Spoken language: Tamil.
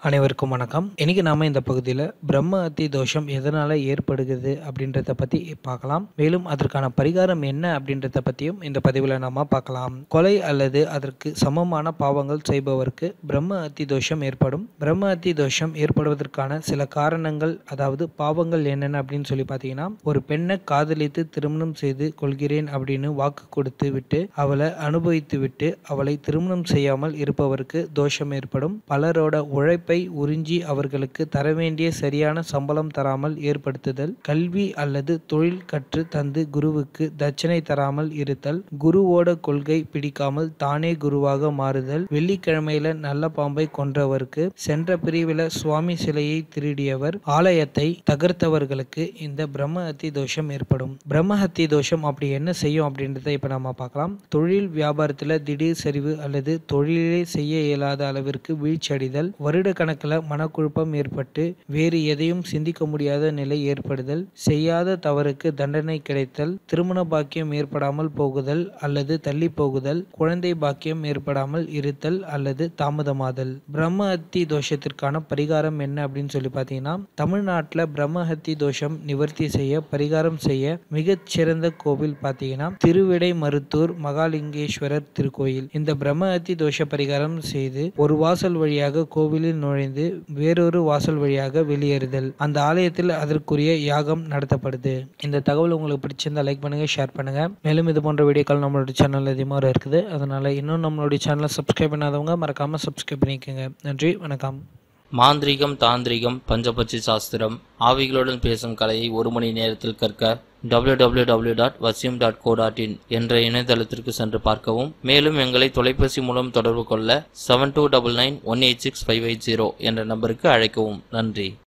அனைவருக்கும் வணக்கம் இன்னைக்கு நாம இந்த பகுதியில் பிரம்ம அத்தி தோஷம் எதனால ஏற்படுகிறது அப்படின்றத பத்தி பார்க்கலாம் மேலும் அதற்கான பரிகாரம் என்ன அப்படின்றத பத்தியும் இந்த பதிவில் நாம பார்க்கலாம் கொலை அல்லது அதற்கு சமமான பாவங்கள் செய்பவருக்கு பிரம்ம அத்தி தோஷம் ஏற்படும் பிரம்ம அத்தி தோஷம் ஏற்படுவதற்கான சில காரணங்கள் அதாவது பாவங்கள் என்னென்ன அப்படின்னு சொல்லி பார்த்தீங்கன்னா ஒரு பெண்ணை காதலித்து திருமணம் செய்து கொள்கிறேன் அப்படின்னு வாக்கு கொடுத்து விட்டு அவளை அனுபவித்து விட்டு அவளை திருமணம் செய்யாமல் இருப்பவருக்கு தோஷம் ஏற்படும் பலரோட உழைப்பை உறிஞ்சி அவர்களுக்கு தர வேண்டிய சரியான சம்பளம் தராமல் ஏற்படுத்துதல் கல்வி அல்லது தொழில் கற்று தந்து குருவுக்கு தட்சணை தராமல் இருத்தல் குருவோட கொள்கை பிடிக்காமல் தானே குருவாக மாறுதல் வெள்ளிக்கிழமையில நல்ல பாம்பை கொன்றவருக்கு சென்ற பிரிவில் சுவாமி சிலையை திருடியவர் ஆலயத்தை தகர்த்தவர்களுக்கு இந்த பிரம்மஹத்தி தோஷம் ஏற்படும் பிரம்மஹத்தி தோஷம் அப்படி என்ன செய்யும் அப்படின்றத இப்ப நம்ம பார்க்கலாம் தொழில் வியாபாரத்துல திடீர் சரிவு அல்லது தொழிலே செய்ய இயலாத அளவிற்கு வீழ்ச்சியடைதல் வருட கணக்கில் மனக்குழப்பம் ஏற்பட்டு வேறு எதையும் சிந்திக்க முடியாத நிலை ஏற்படுதல் செய்யாத தவறுக்கு தண்டனை கிடைத்தல் திருமண பாக்கியம் ஏற்படாமல் போகுதல் அல்லது தள்ளி போகுதல் குழந்தை பாக்கியம் ஏற்படாமல் இருத்தல் அல்லது தாமதமாதல் பிரம்ம ஹத்தி தோஷத்திற்கான பரிகாரம் என்ன அப்படின்னு சொல்லி பார்த்தீங்கன்னா தமிழ்நாட்டில் பிரம்மஹத்தி தோஷம் நிவர்த்தி செய்ய பரிகாரம் செய்ய மிகச் சிறந்த கோவில் பார்த்தீங்கன்னா திருவிடை மருத்தூர் மகாலிங்கேஸ்வரர் திருக்கோயில் இந்த பிரம்மஹத்தி தோஷ பரிகாரம் செய்து ஒரு வாசல் வழியாக கோவிலில் நுழைந்து வேறொரு வாசல் வழியாக வெளியேறுதல் அந்த ஆலயத்தில் அதற்குரிய யாகம் நடத்தப்படுது இந்த தகவல் உங்களுக்கு பிடிச்சிருந்தா லைக் பண்ணுங்க ஷேர் பண்ணுங்க மேலும் இது போன்ற வீடியோக்கள் நம்மளோட சேனல் அதிகமாக இருக்குது அதனால இன்னும் நம்மளுடைய சேனலை சப்ஸ்கிரைப் பண்ணாதவங்க மறக்காம சப்ஸ்கிரைப் பண்ணிக்கோங்க நன்றி வணக்கம் மாந்திரீகம் தாந்திரிகம் பஞ்சபட்சி சாஸ்திரம் ஆவிகளுடன் பேசும் கலையை ஒரு மணி நேரத்தில் கற்க www.vasyum.co.in டாட் வசியம் டாட் கோ டாட் இன் என்ற இணையதளத்திற்கு சென்று பார்க்கவும் மேலும் எங்களை தொலைபேசி மூலம் தொடர்பு கொள்ள seven two double nine one eight six five eight zero என்ற நம்பருக்கு அழைக்கவும் நன்றி